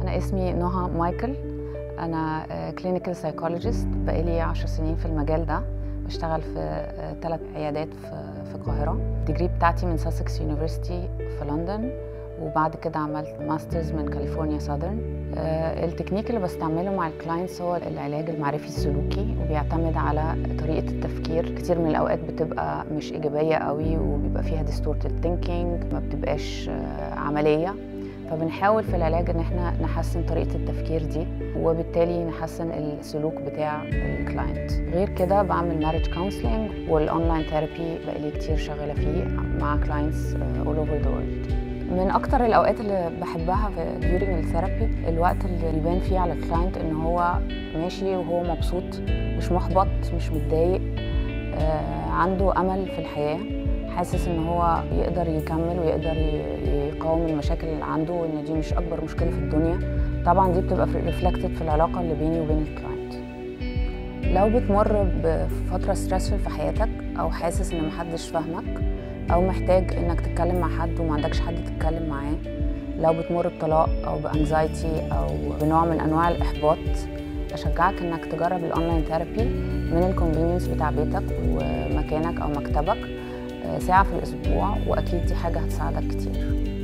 أنا اسمي نهى مايكل أنا كلينيكال سايكولوجيست بقالي 10 سنين في المجال ده بشتغل في ثلاث عيادات في في القاهرة الديجري بتاعتي من ساسكس يونيفرسيتي في لندن وبعد كده عملت ماسترز من كاليفورنيا ساذرن التكنيك اللي بستعمله مع الكلاينتس هو العلاج المعرفي السلوكي وبيعتمد على طريقة التفكير كتير من الأوقات بتبقى مش إيجابية قوي وبيبقى فيها distorted thinking ما بتبقاش عملية فبنحاول في العلاج ان احنا نحسن طريقه التفكير دي وبالتالي نحسن السلوك بتاع الكلاينت غير كده بعمل ماريج كونسلنج والاونلاين ثيرابي بقالي كتير شغاله فيه مع كلاينتس اول اوفر ذا وورلد من اكتر الاوقات اللي بحبها في during الثيرابي الوقت اللي يبان فيه على الكلاينت ان هو ماشي وهو مبسوط مش محبط مش متضايق آه عنده امل في الحياه حاسس ان هو يقدر يكمل ويقدر يقاوم المشاكل اللي عنده وان دي مش اكبر مشكله في الدنيا طبعا دي بتبقى ريفلكتد في العلاقه اللي بيني وبين الكلاينت لو بتمر بفتره ستريسفul في حياتك او حاسس ان محدش فاهمك او محتاج انك تتكلم مع حد وما عندكش حد تتكلم معاه لو بتمر بطلاق او بانزايتي او بنوع من انواع الاحباط اشجعك انك تجرب الاونلاين ثيرابي من الكونفينينس بتاع بيتك ومكانك او مكتبك ساعة في الأسبوع وأكيد دي حاجة هتساعدك كتير